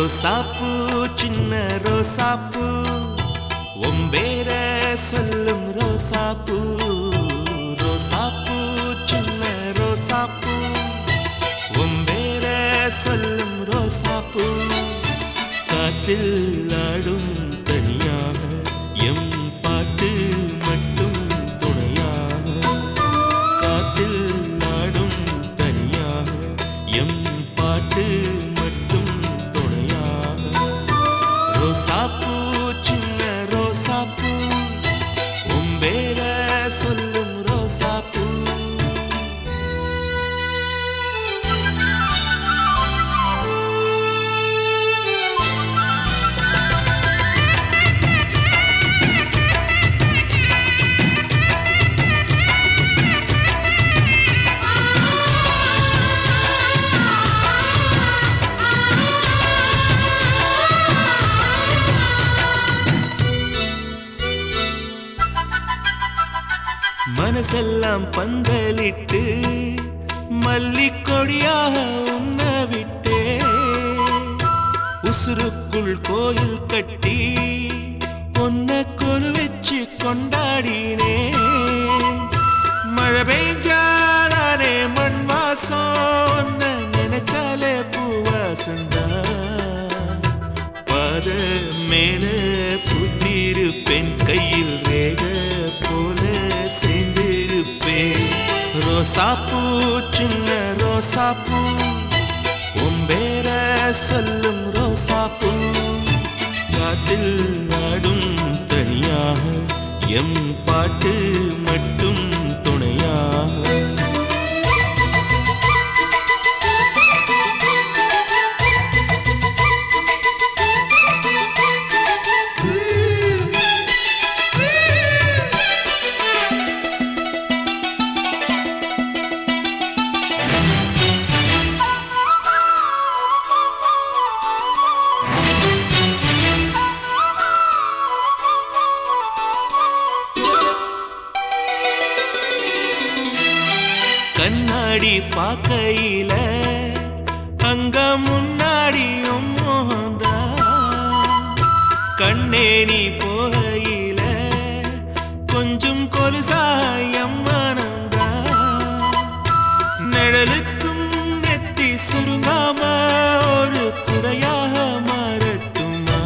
ரோசாப்பூ சின்ன ரோசாப்பூ ஒம்பேர சொல்லும் ரோசாப்பூ ரோசாப்பூ சின்ன ரோசாப்பூ ஒம்பேர சொல்லும் ரோசாப்பூ காத்தில் ஆடும் தனியாக எம் பாட்டு மட்டும் துணையாக காத்தில் ஆடும் தனியாக எம் பாட்டு மட்டும் துணையாக ரோசாப்பூ சின்ன ரோசாப்பூ உம்பேர சொல்லும் ரோசாப்பூ மனசெல்லாம் பந்தலிட்டு மல்லிக்கொடியாக உண்ண விட்டே உசுருக்குள் கோயில் கட்டி பொன்ன கொலு வச்சு கொண்டாடினே மழை பெய்ஞ்சாலே மண் வாசம் உன்னை நினைச்சாலே பூவாசந்தான் பாத மேல புத்திருப்பேன் கையில் ரேக போல சேர்ந்திருப்பேன் ரோசாப்பூ சின்ன ரோசாப்பூ உம்பேர சொல்லும் ரோசாப்பூ காட்டில் நாடும் தனியாக எம் பாட்டு மட்டும் துணையாக கண்ணாடி பார்க்கையில அங்க முன்னாடியும் மோகந்தா கண்ணே நீ போகையில கொஞ்சம் கொலுசாயம் மனந்தா நிழலுக்கும் நெத்தி சுருங்காம ஒரு குடையாக மாறட்டுமா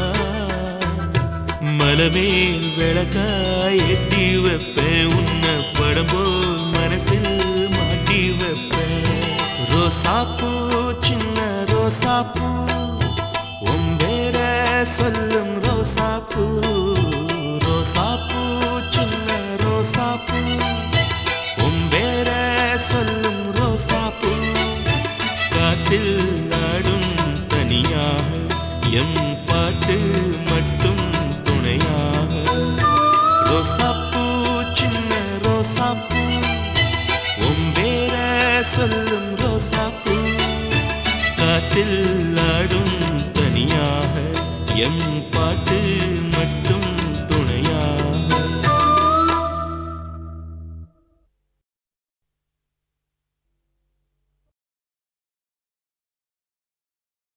மலமேல் விளக்காய் ஏற்றி வைப்பேன் உன்னை படம் போல் மனசில் மாட்டி வைப்பேன் ரோசாப்பூ சின்ன ரோசாப்பூ உம்பேர சொல்லும் ரோசாப்பூ ரோசாப்பூ சின்ன ரோசாப்பூ உம்பேர சொல்லும் ரோசாப்பூ காத்தில் நாடும் தனியாக எம் பாட்டு மட்டும் துணையாக ரோசாப்பூ சின்ன ரோசாப்பூ உம்பேர சொல்லும் ரோசாப்பூ காத்தில் ஆடும் தனியாக எம் பாட்டு மட்டும்